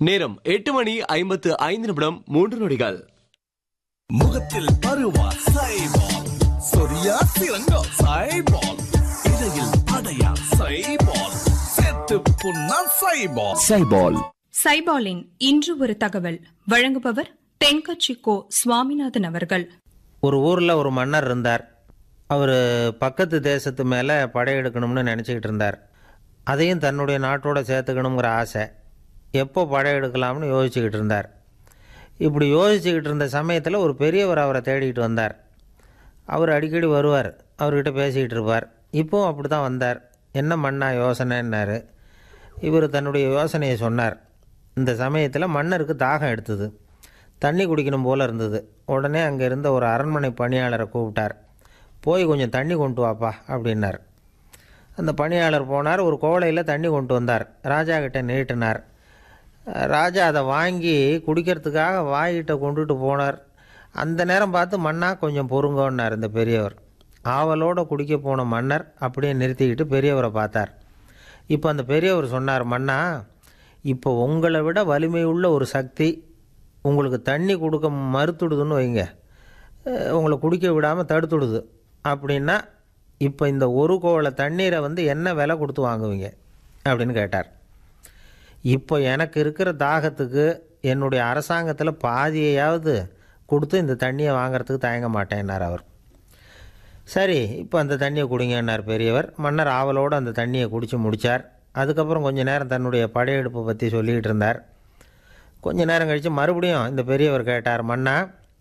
நேரம் எட்டு மணி ஐம்பத்து ஐந்து நிமிடம் மூன்று நொடிகள் முகத்தில் பருவா சைபால் சொரியா சிறங்கோ சைபால் இடையில் அடையா சைபால் செத்து புண்ணா சைபால் சைபால் சைபாலின் இன்று ஒரு தகவல் வழங்குபவர் தென்கட்சி கோ சுவாமிநாதன் அவர்கள் ஒரு ஊரில் ஒரு மன்னர் இருந்தார் அவர் பக்கத்து தேசத்து மேலே படையெடுக்கணும்னு நினச்சிக்கிட்டு இருந்தார் அதையும் தன்னுடைய நாட்டோட சேர்த்துக்கணுங்கிற ஆசை எப்போ படையெடுக்கலாம்னு யோசிச்சுக்கிட்டு இருந்தார் இப்படி யோசிச்சுக்கிட்டு இருந்த சமயத்தில் ஒரு பெரியவர் அவரை தேடிக்கிட்டு வந்தார் அவர் அடிக்கடி வருவார் அவர்கிட்ட பேசிக்கிட்டு இருப்பார் இப்போவும் அப்படி தான் வந்தார் என்ன மன்னா யோசனைன்னாரு இவர் தன்னுடைய யோசனையை சொன்னார் இந்த சமயத்தில் மன்னருக்கு தாகம் எடுத்தது தண்ணி குடிக்கணும் போல் இருந்தது உடனே அங்கே இருந்த ஒரு அரண்மனை பணியாளரை கூப்பிட்டார் போய் கொஞ்சம் தண்ணி கொண்டு வாப்பா அப்படின்னார் அந்த பணியாளர் போனார் ஒரு கோலையில் தண்ணி கொண்டு வந்தார் ராஜா கிட்ட நீட்டினார் ராஜா அதை வாங்கி குடிக்கிறதுக்காக வாய்கிட்ட கொண்டுட்டு போனார் அந்த நேரம் பார்த்து மன்னா கொஞ்சம் பொறுங்கன்னார் இந்த பெரியவர் ஆவலோடு குடிக்க போன மன்னர் அப்படியே நிறுத்திக்கிட்டு பெரியவரை பார்த்தார் இப்போ அந்த பெரியவர் சொன்னார் மன்னா இப்போ உங்களை விட வலிமை உள்ள ஒரு சக்தி உங்களுக்கு தண்ணி கொடுக்க மறுத்துடுதுன்னு வைங்க அஹ் உங்களை குடிக்க விடாமல் தடுத்துடுது அப்படின்னா இப்போ இந்த ஒரு கோவள தண்ணீரை வந்து என்ன விலை கொடுத்து வாங்குவீங்க அப்படின்னு கேட்டார் இப்போ எனக்கு இருக்கிற தாகத்துக்கு என்னுடைய அரசாங்கத்தில் பாதியையாவது கொடுத்து இந்த தண்ணியை வாங்குறதுக்கு தயங்க மாட்டேன்னார் அவர் சரி இப்போ அந்த தண்ணியை குடிங்கன்னார் பெரியவர் மன்னர் ஆவலோடு அந்த தண்ணியை குடித்து முடித்தார் அதுக்கப்புறம் கொஞ்ச நேரம் தன்னுடைய படையெடுப்பை பற்றி சொல்லிக்கிட்டு இருந்தார் கொஞ்ச நேரம் கழித்து மறுபடியும் இந்த பெரியவர் கேட்டார் மன்னா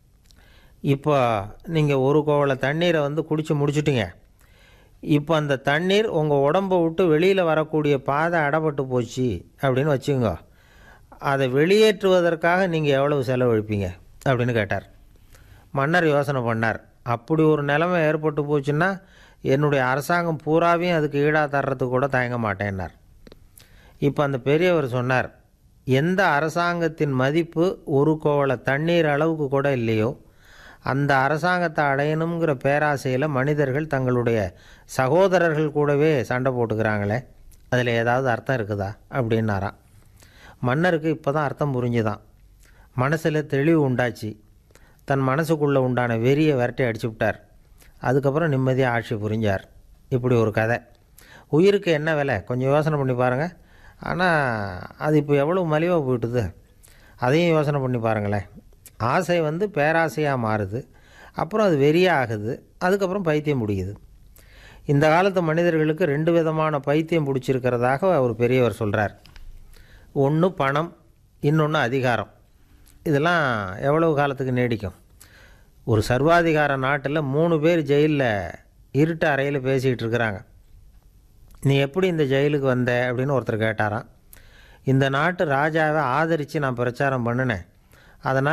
இப்போ நீங்கள் ஒரு கோவள தண்ணீரை வந்து குடித்து முடிச்சிட்டிங்க இப்போ அந்த தண்ணீர் உங்கள் உடம்பை விட்டு வெளியில் வரக்கூடிய பாதை அடப்பட்டு போச்சு அப்படின்னு வச்சுங்க அதை வெளியேற்றுவதற்காக நீங்கள் எவ்வளவு செலவழிப்பீங்க அப்படின்னு கேட்டார் மன்னர் யோசனை பண்ணார் அப்படி ஒரு நிலைமை ஏற்பட்டு போச்சுன்னா என்னுடைய அரசாங்கம் பூராவையும் அதுக்கு ஈடாக தர்றதுக்கு கூட தயங்க மாட்டேன்னார் இப்போ அந்த பெரியவர் சொன்னார் எந்த அரசாங்கத்தின் மதிப்பு ஒரு கோவள தண்ணீர் அளவுக்கு கூட இல்லையோ அந்த அரசாங்கத்தை அடையணுங்கிற பேராசையில் மனிதர்கள் தங்களுடைய சகோதரர்கள் கூடவே சண்டை போட்டுக்கிறாங்களே அதில் ஏதாவது அர்த்தம் இருக்குதா அப்படின்னாராம் மன்னருக்கு இப்போ தான் அர்த்தம் புரிஞ்சுதான் மனசில் தெளிவு உண்டாச்சு தன் மனசுக்குள்ளே உண்டான வெறியை விரட்டி அடிச்சு விட்டார் அதுக்கப்புறம் நிம்மதியாக ஆட்சி புரிஞ்சார் இப்படி ஒரு கதை உயிருக்கு என்ன விலை கொஞ்சம் யோசனை பண்ணி பாருங்கள் ஆனால் அது இப்போ எவ்வளோ மலிவாக போயிட்டுது அதையும் யோசனை பண்ணி பாருங்களேன் ஆசை வந்து பேராசையாக மாறுது அப்புறம் அது வெறியாக ஆகுது அதுக்கப்புறம் பைத்தியம் முடியுது இந்த காலத்து மனிதர்களுக்கு ரெண்டு விதமான பைத்தியம் பிடிச்சிருக்கிறதாக ஒரு பெரியவர் சொல்கிறார் ஒன்று பணம் இன்னொன்று அதிகாரம் இதெல்லாம் எவ்வளவு காலத்துக்கு நீடிக்கும் ஒரு சர்வாதிகார நாட்டில் மூணு பேர் ஜெயிலில் இருட்டு அறையில் பேசிக்கிட்டு இருக்கிறாங்க நீ எப்படி இந்த ஜெயிலுக்கு வந்த அப்படின்னு ஒருத்தர் கேட்டாராம் இந்த நாட்டு ராஜாவை ஆதரித்து நான் பிரச்சாரம் பண்ணினேன் அதனால்